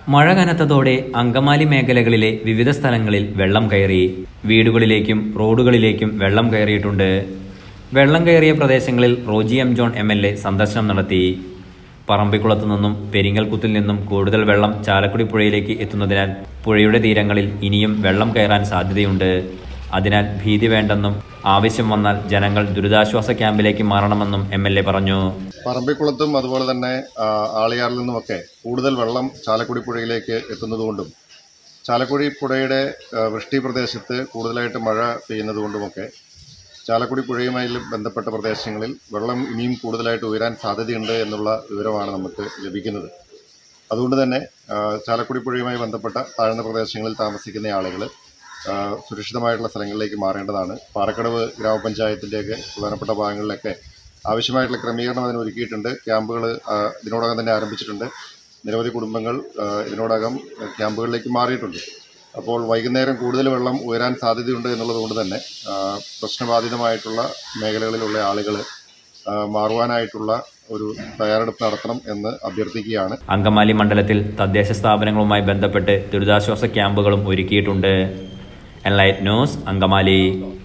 മഴ കനത്തതോടെ അങ്കമാലി മേഖലകളിലെ വിവിധ സ്ഥലങ്ങളിൽ വെള്ളം കയറി വീടുകളിലേക്കും റോഡുകളിലേക്കും വെള്ളം കയറിയിട്ടുണ്ട് വെള്ളം കയറിയ പ്രദേശങ്ങളിൽ Roji M John M L A സന്ദർശനം നടത്തി പറമ്പിക്കുളത്തു നിന്നും പെരിങ്ങൽകുത്തിൽ നിന്നും കൂടുതൽ വെള്ളം ചാലക്കുടി പുഴയിലേക്ക് എത്തുന്നതിനാൽ പുഴയുടെ തീരങ്ങളിൽ ഇനിയും വെള്ളം കയറാൻ സാധ്യതയുണ്ട് അതിനാൽ ഭീതി വേണ്ടെന്നും ആവശ്യം വന്നാൽ ജനങ്ങൾ ദുരിതാശ്വാസ ക്യാമ്പിലേക്ക് മാറണമെന്നും എം എൽ എ പറഞ്ഞു പറമ്പിക്കുളത്തും അതുപോലെ തന്നെ ആ, ആളിയാറിൽ നിന്നുമൊക്കെ കൂടുതൽ വെള്ളം ചാലക്കുടി പുഴയിലേക്ക് എത്തുന്നതുകൊണ്ടും ചാലക്കുടി പുഴയുടെ ആ, വൃഷ്ടി പ്രദേശത്ത് കൂടുതലായിട്ട് മഴ പെയ്യുന്നതുകൊണ്ടുമൊക്കെ ചാലക്കുടി പുഴയുമായി ബന്ധപ്പെട്ട പ്രദേശങ്ങളിൽ വെള്ളം ഇനിയും കൂടുതലായിട്ട് ഉയരാൻ സാധ്യതയുണ്ട് എന്നുള്ള വിവരമാണ് നമുക്ക് ലഭിക്കുന്നത് അതുകൊണ്ട് തന്നെ ആ, ചാലക്കുടി പുഴയുമായി ബന്ധപ്പെട്ട താഴ്ന്ന പ്രദേശങ്ങളിൽ താമസിക്കുന്ന ആളുകൾ സുരക്ഷിതമായിട്ടുള്ള സ്ഥലങ്ങളിലേക്ക് മാറേണ്ടതാണ് പാറക്കടവ് ഗ്രാമപഞ്ചായത്തിൻ്റെയൊക്കെ പ്രധാനപ്പെട്ട ഭാഗങ്ങളിലൊക്കെ ആവശ്യമായിട്ടുള്ള ക്രമീകരണം അതിന് ഒരുക്കിയിട്ടുണ്ട് ക്യാമ്പുകൾ ഇതിനോടകം തന്നെ ആരംഭിച്ചിട്ടുണ്ട് നിരവധി കുടുംബങ്ങൾ ആ, ഇതിനോടകം ക്യാമ്പുകളിലേക്ക് മാറിയിട്ടുണ്ട് അപ്പോൾ വൈകുന്നേരം കൂടുതൽ വെള്ളം ഉയരാൻ സാധ്യതയുണ്ട് എന്നുള്ളത് കൊണ്ട് തന്നെ ആ, പ്രശ്നബാധിതമായിട്ടുള്ള മേഖലകളിലുള്ള ആളുകൾ മാറുവാനായിട്ടുള്ള ഒരു തയ്യാറെടുപ്പ് നടത്തണം എന്ന് അഭ്യർത്ഥിക്കുകയാണ് അങ്കമാലി മണ്ഡലത്തിൽ തദ്ദേശ സ്ഥാപനങ്ങളുമായി ബന്ധപ്പെട്ട് ദുരിതാശ്വാസ ക്യാമ്പുകളും ഒരുക്കിയിട്ടുണ്ട് എൻലൈറ്റ് ന്യൂസ് അങ്കമാലി